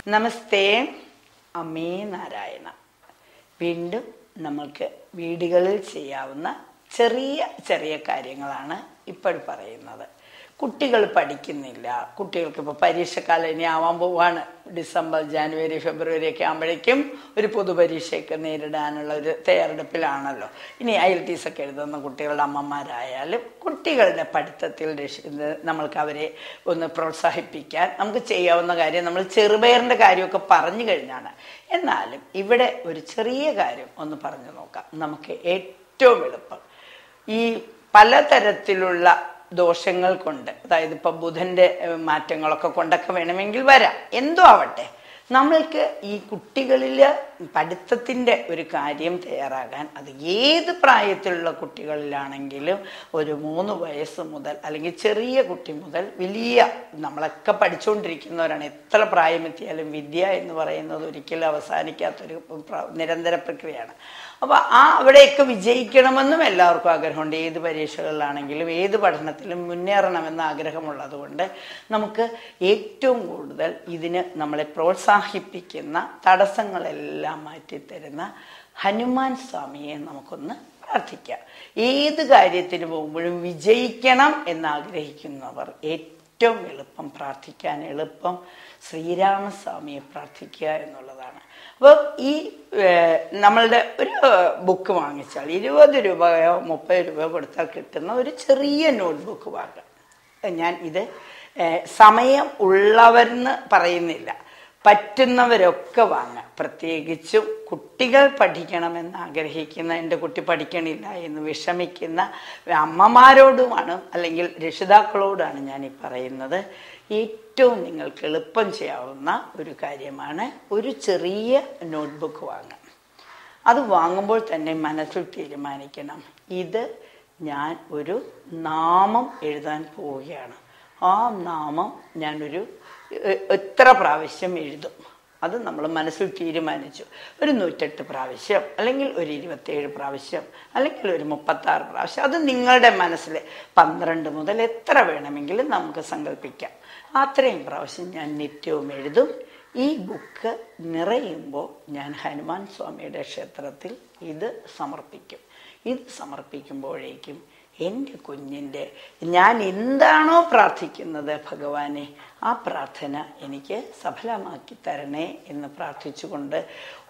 നമസ്തേ അമ്മേ നാരായണ വീണ്ടും നമ്മൾക്ക് വീടുകളിൽ ചെയ്യാവുന്ന ചെറിയ ചെറിയ കാര്യങ്ങളാണ് ഇപ്പോൾ പറയുന്നത് കുട്ടികൾ പഠിക്കുന്നില്ല കുട്ടികൾക്ക് ഇപ്പോൾ പരീക്ഷക്കാലം ഇനി ആവാൻ പോവാണ് ഡിസംബർ ജാനുവരി ഫെബ്രുവരി ഒക്കെ ആകുമ്പോഴേക്കും ഒരു പൊതുപരീക്ഷയൊക്കെ നേരിടാനുള്ള ഒരു തയ്യാറെടുപ്പിലാണല്ലോ ഇനി ഐ എൽ ടി എസ് ഒക്കെ എഴുതുന്ന കുട്ടികളുടെ അമ്മമാരായാലും കുട്ടികളുടെ പഠിത്തത്തിൽ രക്ഷ- ഇത് നമ്മൾക്ക് അവരെ ഒന്ന് പ്രോത്സാഹിപ്പിക്കാൻ നമുക്ക് ചെയ്യാവുന്ന കാര്യം നമ്മൾ ചെറുപയറിൻ്റെ കാര്യമൊക്കെ പറഞ്ഞു കഴിഞ്ഞാണ് എന്നാലും ഇവിടെ ഒരു ചെറിയ കാര്യം ഒന്ന് പറഞ്ഞു നോക്കാം നമുക്ക് ഏറ്റവും എളുപ്പം ഈ പലതരത്തിലുള്ള ദോഷങ്ങൾ കൊണ്ട് അതായത് ഇപ്പൊ ബുധന്റെ ഏഹ്, മാറ്റങ്ങളൊക്കെ കൊണ്ടൊക്കെ വേണമെങ്കിൽ വരാം എന്തോ ആവട്ടെ നമ്മൾക്ക് ഈ കുട്ടികളിൽ പഠിത്തത്തിൻ്റെ ഒരു കാര്യം തയ്യാറാകാൻ അത് ഏത് പ്രായത്തിലുള്ള കുട്ടികളിലാണെങ്കിലും ഒരു മൂന്ന് വയസ്സ് മുതൽ അല്ലെങ്കിൽ ചെറിയ കുട്ടി മുതൽ വലിയ നമ്മളൊക്കെ പഠിച്ചുകൊണ്ടിരിക്കുന്നവരാണ് എത്ര പ്രായമെത്തിയാലും വിദ്യ എന്ന് പറയുന്നത് ഒരിക്കലും അവസാനിക്കാത്തൊരു പ്ര- നിരന്തര പ്രക്രിയയാണ് അപ്പോൾ ആ അവിടെയൊക്കെ വിജയിക്കണമെന്നും എല്ലാവർക്കും ആഗ്രഹമുണ്ട് ഏത് പരീക്ഷകളിലാണെങ്കിലും ഏത് പഠനത്തിലും മുന്നേറണമെന്ന് ആഗ്രഹമുള്ളത് കൊണ്ട് നമുക്ക് ഏറ്റവും കൂടുതൽ ഇതിന് നമ്മളെ പ്രോത്സാഹിപ്പിക്കുന്ന തടസ്സങ്ങളെല്ലാം മാറ്റിത്തരുന്ന ഹനുമാൻ സ്വാമിയെ നമുക്കൊന്ന് പ്രാർത്ഥിക്കാം ഏത് കാര്യത്തിന് പോകുമ്പോഴും വിജയിക്കണം എന്നാഗ്രഹിക്കുന്നവർ ഏറ്റവും എളുപ്പം പ്രാർത്ഥിക്കാൻ എളുപ്പം ശ്രീരാമസ്വാമിയെ പ്രാർത്ഥിക്കുക എന്നുള്ളതാണ് അപ്പോൾ ഈ ഏഹ്, നമ്മളുടെ ഒരു ബുക്ക് വാങ്ങിച്ചാൽ ഇരുപത് രൂപയോ മുപ്പത് രൂപയോ കൊടുത്താൽ കിട്ടുന്ന ഒരു ചെറിയ നോട്ട്ബുക്ക് വാങ്ങാം ഞാൻ ഇത് ഏഹ്, സമയം ഉള്ളവരെന്ന് പറയുന്നില്ല പറ്റുന്നവരൊക്കെ വാങ്ങാം പ്രത്യേകിച്ചും കുട്ടികൾ പഠിക്കണമെന്ന് ആഗ്രഹിക്കുന്ന എൻ്റെ കുട്ടി പഠിക്കണില്ല എന്ന് വിഷമിക്കുന്ന അമ്മമാരോടുമാണ് അല്ലെങ്കിൽ രക്ഷിതാക്കളോടാണ് ഞാൻ ഈ പറയുന്നത് ഏറ്റവും നിങ്ങൾക്ക് എളുപ്പം ചെയ്യാവുന്ന ഒരു കാര്യമാണ് ഒരു ചെറിയ നോട്ട്ബുക്ക് വാങ്ങാം അത് വാങ്ങുമ്പോൾ തന്നെ മനസ്സിൽ തീരുമാനിക്കണം ഇത് ഞാൻ ഒരു നാമം എഴുതാൻ പോവുകയാണ് ആ നാമം ഞാനൊരു എ- എത്ര പ്രാവശ്യം എഴുതും അത് നമ്മൾ മനസ്സിൽ തീരുമാനിച്ചു ഒരു നൂറ്റെട്ട് പ്രാവശ്യം അല്ലെങ്കിൽ ഒരു ഇരുപത്തേഴ് പ്രാവശ്യം അല്ലെങ്കിൽ ഒരു മുപ്പത്താറ് പ്രാവശ്യം അത് നിങ്ങളുടെ മനസ്സിൽ പന്ത്രണ്ട് മുതൽ എത്ര വേണമെങ്കിലും നമുക്ക് സങ്കല്പിക്കാം അത്രയും പ്രാവശ്യം ഞാൻ നിത്യവും എഴുതും ഈ ബുക്ക് നിറയുമ്പോൾ ഞാൻ ഹനുമാൻ സ്വാമിയുടെ ക്ഷേത്രത്തിൽ ഇത് സമർപ്പിക്കും ഇത് സമർപ്പിക്കുമ്പോഴേക്കും എൻ്റെ കുഞ്ഞിൻ്റെ ഞാൻ എന്താണോ പ്രാർത്ഥിക്കുന്നത് ഭഗവാനെ ആ പ്രാർത്ഥന എനിക്ക് സഫലമാക്കി തരണേ എന്ന് പ്രാർത്ഥിച്ചുകൊണ്ട്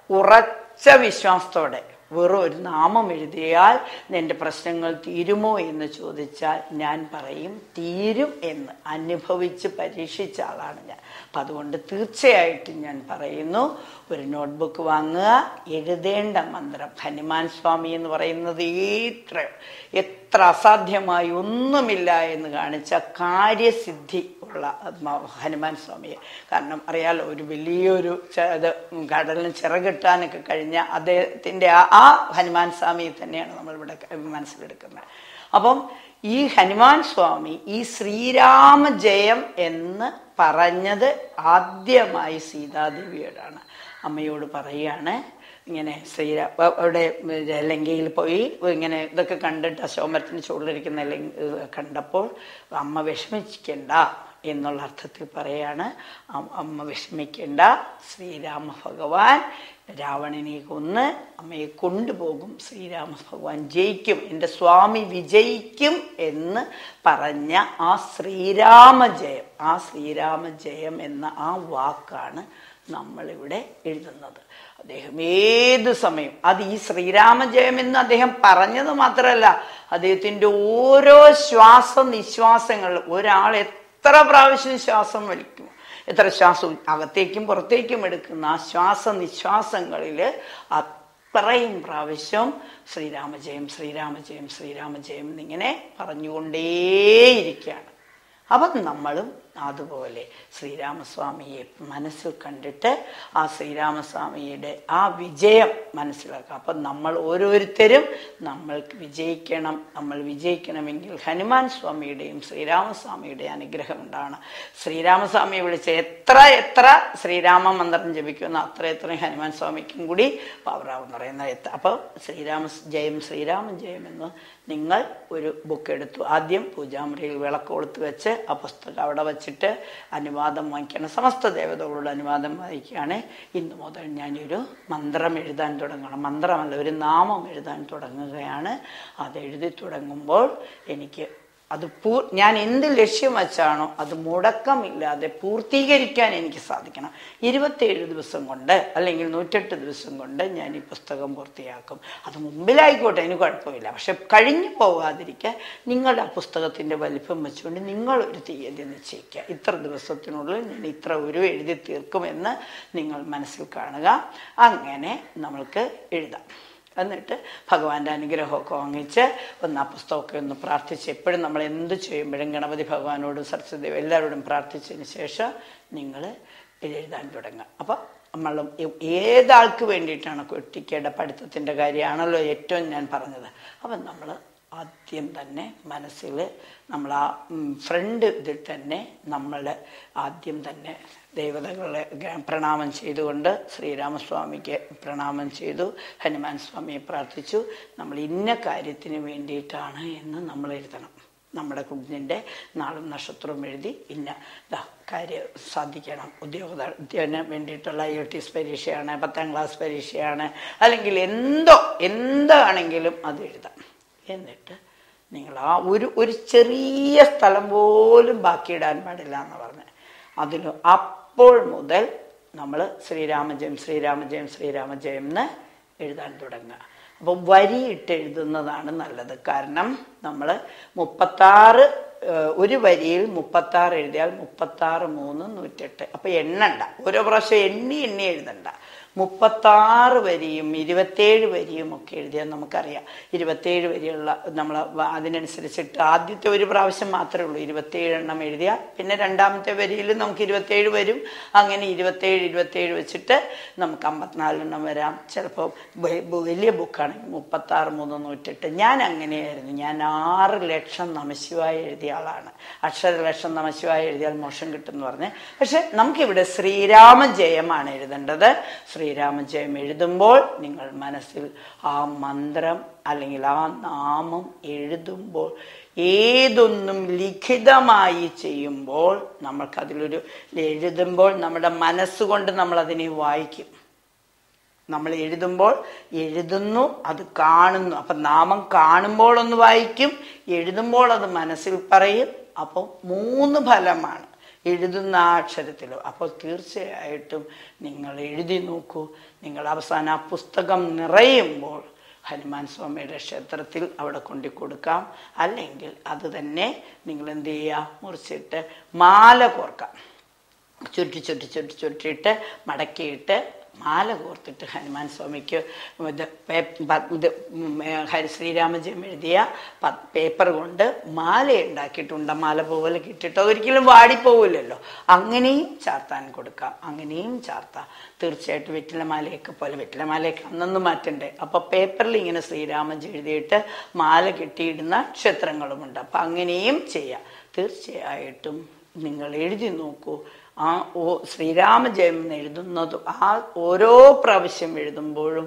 ഉറച്ച വിശ്വാസത്തോടെ വെറും ഒരു നാമം എഴുതിയാൽ എൻ്റെ പ്രശ്നങ്ങൾ തീരുമോ എന്ന് ചോദിച്ചാൽ ഞാൻ പറയും തീരും എന്ന് അനുഭവിച്ച് പരീക്ഷിച്ച ആളാണ് ഞാൻ അപ്പം അതുകൊണ്ട് തീർച്ചയായിട്ടും ഞാൻ പറയുന്നു ഒരു നോട്ട്ബുക്ക് വാങ്ങുക എഴുതേണ്ട മന്ത്രം ഹനുമാൻ സ്വാമി എന്ന് പറയുന്നത് എത്ര എത്ര അസാധ്യമായി ഒന്നുമില്ല എന്ന് കാണിച്ച കാര്യസിദ്ധി ഉള്ള മ- ഹനുമാൻ സ്വാമിയെ കാരണം അറിയാലോ ഒരു വലിയൊരു ച- ഇത് കടലിന് ചിറകിട്ടാനൊക്കെ കഴിഞ്ഞ അദ്ദേഹത്തിൻ്റെ ആ ആ ഹനുമാൻ സ്വാമിയെ തന്നെയാണ് നമ്മളിവിടെ ക- മനസ്സിലെടുക്കുന്നത് അപ്പം ഈ ഹനുമാൻ സ്വാമി ഈ ശ്രീരാമ ജയം എന്ന് പറഞ്ഞത് ആദ്യമായി സീതാദേവിയോടാണ് അമ്മയോട് പറയുകയാണ് ഇങ്ങനെ ശ്രീരാ അ- അവിടെ ലങ്കയിൽ പോയി ഇങ്ങനെ ഇതൊക്കെ കണ്ടിട്ട് അശോമരത്തിന് ചുവടിലിരിക്കുന്ന ലങ്ക കണ്ടപ്പോൾ അമ്മ വിഷമിക്കണ്ട എന്നുള്ള അർത്ഥത്തിൽ പറയാണ് അ- അമ്മ വിഷമിക്കേണ്ട ശ്രീരാമ ഭഗവാൻ രാവണനെ കൊന്ന് അമ്മയെ കൊണ്ടുപോകും ശ്രീരാമ ഭഗവാൻ ജയിക്കും എൻ്റെ സ്വാമി വിജയിക്കും എന്ന് പറഞ്ഞ ആ ശ്രീരാമ ജയം ആ ശ്രീരാമ ജയം എന്ന ആ വാക്കാണ് നമ്മളിവിടെ എഴുതുന്നത് അദ്ദേഹം ഏത് സമയം അത് ഈ ശ്രീരാമജയം എന്ന് അദ്ദേഹം പറഞ്ഞത് മാത്രമല്ല അദ്ദേഹത്തിൻ്റെ ഓരോ ശ്വാസ നിശ്വാസങ്ങൾ ഒരാൾ എത്ര പ്രാവശ്യം ശ്വാസം വലിക്കും എത്ര ശ്വാസം അകത്തേക്കും പുറത്തേക്കും എടുക്കുന്ന ആ ശ്വാസ നിശ്വാസങ്ങളിൽ അത്രയും പ്രാവശ്യം ശ്രീരാമജയം ശ്രീരാമജയം ശ്രീരാമജയം എന്നിങ്ങനെ പറഞ്ഞുകൊണ്ടേയിരിക്കുകയാണ് അപ്പം നമ്മളും അതുപോലെ ശ്രീരാമസ്വാമിയെ മനസ്സിൽ കണ്ടിട്ട് ആ ശ്രീരാമസ്വാമിയുടെ ആ വിജയം മനസ്സിലാക്കുക അപ്പം നമ്മൾ ഓരോരുത്തരും നമ്മൾക്ക് വിജയിക്കണം നമ്മൾ വിജയിക്കണമെങ്കിൽ ഹനുമാൻ സ്വാമിയുടെയും ശ്രീരാമസ്വാമിയുടെയും അനുഗ്രഹം ഉണ്ടാവണം ശ്രീരാമസ്വാമിയെ വിളിച്ച് എത്ര എത്ര എത്ര ശ്രീരാമ മന്ത്രം ജപിക്കുന്ന അത്ര എത്രയും ഹനുമാൻ സ്വാമിക്കും കൂടി പവറാവെന്ന് പറയുന്ന എത്ര അപ്പോൾ ശ്രീരാമ ജയം ശ്രീരാമൻ ജയം എന്ന് നിങ്ങൾ ഒരു ബുക്ക് എടുത്തു ആദ്യം പൂജാമുറിയിൽ വിളക്ക് കൊടുത്ത് വെച്ച് ആ പുസ്തകം അവിടെ വച്ചിട്ട് അനുവാദം വാങ്ങിക്കണം സമസ്ത ദേവതകളോട് അനുവാദം വാങ്ങിക്കുകയാണ് ഇന്ന് മുതൽ ഞാനൊരു മന്ത്രം എഴുതാൻ തുടങ്ങണം മന്ത്രമല്ല ഒരു നാമം എഴുതാൻ തുടങ്ങുകയാണ് അത് എഴുതി തുടങ്ങുമ്പോൾ എനിക്ക് അത് പൂ ഞാൻ എന്ത് ലക്ഷ്യം വെച്ചാണോ അത് മുടക്കമില്ലാതെ പൂർത്തീകരിക്കാൻ എനിക്ക് സാധിക്കണം ഇരുപത്തേഴ് ദിവസം കൊണ്ട് അല്ലെങ്കിൽ നൂറ്റെട്ട് ദിവസം കൊണ്ട് ഞാൻ ഈ പുസ്തകം പൂർത്തിയാക്കും അത് മുമ്പിലായിക്കോട്ടെ എനിക്ക് കുഴപ്പമില്ല പക്ഷെ കഴിഞ്ഞു പോകാതിരിക്കാൻ നിങ്ങളുടെ ആ പുസ്തകത്തിൻ്റെ വലിപ്പം വെച്ചുകൊണ്ട് നിങ്ങളൊരു തീയതി നിശ്ചയിക്കുക ഇത്ര ദിവസത്തിനുള്ളിൽ ഞാൻ ഇത്ര ഒരു എഴുതി തീർക്കുമെന്ന് നിങ്ങൾ മനസ്സിൽ കാണുക അങ്ങനെ നമ്മൾക്ക് എഴുതാം എന്നിട്ട് ഭഗവാന്റെ അനുഗ്രഹമൊക്കെ വാങ്ങിച്ച് ഒന്ന് ആ പുസ്തകമൊക്കെ ഒന്ന് പ്രാർത്ഥിച്ച് എപ്പോഴും നമ്മൾ എന്ത് ചെയ്യുമ്പോഴും ഗണപതി ഭഗവാനോടും സരസ്വതി എല്ലാവരോടും പ്രാർത്ഥിച്ചതിന് ശേഷം നിങ്ങൾ എഴുതാൻ തുടങ്ങുക അപ്പം നമ്മൾ ഏതാൾക്ക് വേണ്ടിയിട്ടാണ് കുട്ടിക്കയുടെ പഠിത്തത്തിൻ്റെ കാര്യമാണല്ലോ ഏറ്റവും ഞാൻ പറഞ്ഞത് അപ്പം നമ്മൾ ആദ്യം തന്നെ മനസ്സിൽ നമ്മൾ ആ ഫ്രണ്ട് ഇതിൽ തന്നെ നമ്മൾ ആദ്യം തന്നെ ദേവതകളെ ഗ- പ്രണാമം ചെയ്തുകൊണ്ട് ശ്രീരാമസ്വാമിക്ക് പ്രണാമം ചെയ്തു ഹനുമാൻ സ്വാമിയെ പ്രാർത്ഥിച്ചു നമ്മൾ ഇന്ന കാര്യത്തിന് വേണ്ടിയിട്ടാണ് എന്ന് നമ്മൾ എഴുതണം നമ്മുടെ കുഞ്ഞിൻ്റെ നാളും നക്ഷത്രവും എഴുതി ഇന്ന ഇതാ കാര്യം സാധിക്കണം ഉദ്യോഗത്തിന് വേണ്ടിയിട്ടുള്ള ഐ ടി എസ് പരീക്ഷയാണ് പത്താം ക്ലാസ് പരീക്ഷയാണ് അല്ലെങ്കിൽ എന്തോ എന്താണെങ്കിലും അത് എഴുതാം എന്നിട്ട് നിങ്ങൾ ആ ഒരു ഒരു ചെറിയ സ്ഥലം പോലും ബാക്കിയിടാൻ പാടില്ല എന്ന് പറഞ്ഞ് അതിൽ അപ്പോൾ മുതൽ നമ്മൾ ശ്രീരാമജയം ശ്രീരാമജയം ശ്രീരാമജയം എന്ന് എഴുതാൻ തുടങ്ങുക അപ്പോൾ വരിയിട്ട് എഴുതുന്നതാണ് നല്ലത് കാരണം നമ്മൾ മുപ്പത്താറ് ഏഹ്, ഒരു വരിയിൽ മുപ്പത്താറ് എഴുതിയാൽ മുപ്പത്താറ് മൂന്ന് നൂറ്റെട്ട് അപ്പം എണ്ണണ്ട ഓരോ പ്രാവശ്യം എണ്ണി എണ്ണി എഴുതണ്ട മുപ്പത്താറ് വരിയും ഇരുപത്തേഴ് വരിയും ഒക്കെ എഴുതിയാൽ നമുക്കറിയാം ഇരുപത്തേഴ് വരിയുള്ള നമ്മൾ അതിനനുസരിച്ചിട്ട് ആദ്യത്തെ ഒരു പ്രാവശ്യം മാത്രമേ ഉള്ളൂ ഇരുപത്തേഴ് എണ്ണം എഴുതിയാൽ പിന്നെ രണ്ടാമത്തെ വരിയിൽ നമുക്ക് ഇരുപത്തേഴ് വരും അങ്ങനെ ഇരുപത്തേഴ് ഇരുപത്തേഴ് വെച്ചിട്ട് നമുക്ക് അമ്പത്തിനാലെണ്ണം വരാം ചിലപ്പോൾ വലിയ ബുക്കാണെങ്കിൽ മുപ്പത്താറ് മൂന്ന് നൂറ്റെട്ട് ഞാൻ അങ്ങനെയായിരുന്നു ഞാൻ ആറ് ലക്ഷം നമശിവായ എഴുതിയ ആളാണ് അക്ഷരലക്ഷം നമശിവായ എഴുതിയാൽ മോശം കിട്ടും എന്ന് പറഞ്ഞ് പക്ഷെ നമുക്കിവിടെ ശ്രീരാമ ജയമാണ് എഴുതേണ്ടത് ശ്രീരാമജയം എഴുതുമ്പോൾ നിങ്ങൾ മനസ്സിൽ ആ മന്ത്രം അല്ലെങ്കിൽ ആ നാമം എഴുതുമ്പോൾ ഏതൊന്നും ലിഖിതമായി ചെയ്യുമ്പോൾ നമ്മൾക്കതിലൊരു എഴുതുമ്പോൾ നമ്മുടെ മനസ്സുകൊണ്ട് നമ്മൾ അതിനെ വായിക്കും നമ്മൾ എഴുതുമ്പോൾ എഴുതുന്നു അത് കാണുന്നു അപ്പം നാമം കാണുമ്പോൾ ഒന്ന് വായിക്കും എഴുതുമ്പോൾ അത് മനസ്സിൽ പറയും അപ്പോൾ മൂന്ന് ഫലമാണ് എഴുതുന്ന ആ അക്ഷരത്തിലും അപ്പോൾ തീർച്ചയായിട്ടും നിങ്ങൾ എഴുതി നോക്കൂ നിങ്ങൾ അവസാനം ആ പുസ്തകം നിറയുമ്പോൾ ഹനുമാൻ സ്വാമിയുടെ ക്ഷേത്രത്തിൽ അവിടെ കൊണ്ടു കൊടുക്കാം അല്ലെങ്കിൽ അത് തന്നെ നിങ്ങൾ എന്ത് ചെയ്യുക മുറിച്ചിട്ട് മാല കോർക്കാം ചുരുട്ടി ചുരുട്ടി ചുരുട്ടി ചുരുട്ടിയിട്ട് മടക്കിയിട്ട് മാല കോർത്തിട്ട് ഹനുമാൻ സ്വാമിക്ക് ഇത് പേ- പ- ഇത് ഉം, ഏ, ഹരി ശ്രീരാമജയം എഴുതിയ പ- പേപ്പർ കൊണ്ട് മാല ഉണ്ടാക്കിയിട്ടുണ്ട് മാല പോലെ കിട്ടിയിട്ട് അതൊരിക്കലും വാടിപ്പോവില്ലല്ലോ അങ്ങനെയും ചാർത്താൻ കൊടുക്കാം അങ്ങനെയും ചാർത്താം തീർച്ചയായിട്ടും വെറ്റിലമാലയൊക്കെ പോലെ വെറ്റിലമാലയൊക്കെ അന്നൊന്നും മാറ്റണ്ടേ അപ്പോൾ പേപ്പറിൽ ഇങ്ങനെ ശ്രീരാമജയം എഴുതിയിട്ട് മാല കെട്ടിയിടുന്ന ക്ഷേത്രങ്ങളുമുണ്ട് അപ്പം അങ്ങനെയും ചെയ്യാം തീർച്ചയായിട്ടും നിങ്ങൾ എഴുതി നോക്കൂ ആ ഓ ശ്രീരാമജയം എന്ന് എഴുതുന്നതും ആ ഓരോ പ്രാവശ്യം എഴുതുമ്പോഴും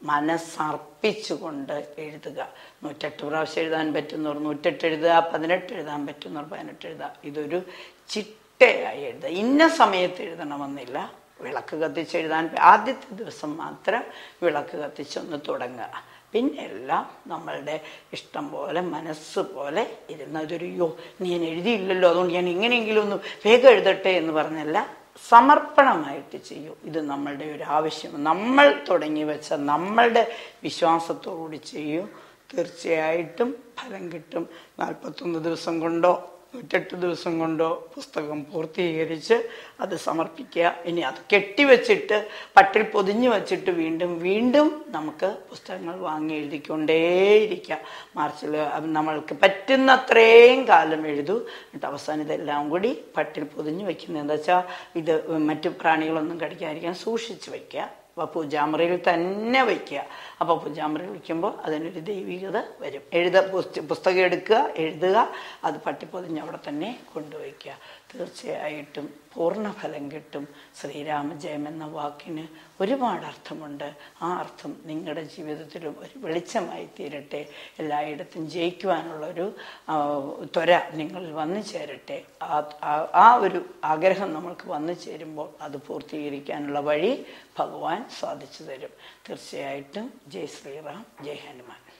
മനസ്സർപ്പിച്ചുകൊണ്ട് എഴുതുക നൂറ്റെട്ട് പ്രാവശ്യം എഴുതാൻ പറ്റുന്നവർ നൂറ്റെട്ട് എഴുതുക പതിനെട്ട് എഴുതാൻ പറ്റുന്നവർ പതിനെട്ട് എഴുതുക ഇതൊരു ചിട്ടയായി എഴുതുക ഇന്ന സമയത്ത് എഴുതണമെന്നില്ല വിളക്ക് കത്തിച്ച് എഴുതാൻ ആദ്യത്തെ ദിവസം മാത്രം വിളക്ക് കത്തിച്ചൊന്ന് തുടങ്ങുക പിന്നെ എല്ലാം നമ്മളുടെ ഇഷ്ടം പോലെ മനസ്സ് പോലെ ഇരുന്നതൊരു യോ ഞാൻ എഴുതിയില്ലല്ലോ അതുകൊണ്ട് ഞാൻ എങ്ങനെയെങ്കിലും ഒന്ന് വേഗം എഴുതട്ടെ എന്ന് പറഞ്ഞല്ല സമർപ്പണമായിട്ട് ചെയ്യൂ ഇത് നമ്മളുടെ ഒരു ആവശ്യം നമ്മൾ തുടങ്ങി വെച്ച നമ്മളുടെ വിശ്വാസത്തോടുകൂടി ചെയ്യൂ തീർച്ചയായിട്ടും ഫലം കിട്ടും നാൽപ്പത്തൊന്ന് ദിവസം കൊണ്ടോ നൂറ്റെട്ട് ദിവസം കൊണ്ടോ പുസ്തകം പൂർത്തീകരിച്ച് അത് സമർപ്പിക്കുക ഇനി അത് കെട്ടിവെച്ചിട്ട് പട്ടിൽ പൊതിഞ്ഞു വെച്ചിട്ട് വീണ്ടും വീണ്ടും നമുക്ക് പുസ്തകങ്ങൾ വാങ്ങി എഴുതിക്കൊണ്ടേയിരിക്കുക മാർച്ചിൽ നമ്മൾക്ക് പറ്റുന്നത്രയും കാലം എഴുതൂ എന്നിട്ട് അവസാനം ഇതെല്ലാം കൂടി പട്ടിൽ പൊതിഞ്ഞു വെക്കുന്നത് എന്താ വെച്ചാൽ ഇത് മറ്റു പ്രാണികളൊന്നും കടിക്കാതിരിക്കാൻ സൂക്ഷിച്ച് വയ്ക്കുക അപ്പോൾ പൂജാമുറിയിൽ തന്നെ വയ്ക്കുക അപ്പോൾ പൂജാമുറിയിൽ വയ്ക്കുമ്പോൾ അതിനൊരു ദൈവികത വരും എഴുത പുസ്ത- പുസ്തകം എടുക്കുക എഴുതുക അത് പട്ടിപ്പൊതിഞ്ഞ് അവിടെ തന്നെ കൊണ്ടുവയ്ക്കുക തീർച്ചയായിട്ടും പൂർണ്ണഫലം കിട്ടും ശ്രീരാമജയം എന്ന വാക്കിന് ഒരുപാട് അർത്ഥമുണ്ട് ആ അർത്ഥം നിങ്ങളുടെ ജീവിതത്തിലും ഒരു വെളിച്ചമായി തീരട്ടെ എല്ലായിടത്തും ജയിക്കുവാനുള്ളൊരു ആ, ത്വര നിങ്ങളിൽ വന്നു ചേരട്ടെ ആ- ആ- ആ ഒരു ആഗ്രഹം നമ്മൾക്ക് വന്നു ചേരുമ്പോൾ അത് പൂർത്തീകരിക്കാനുള്ള വഴി ഭഗവാൻ സാധിച്ചു തരും തീർച്ചയായിട്ടും ജയ് ശ്രീറാം ജയ് ഹനുമാൻ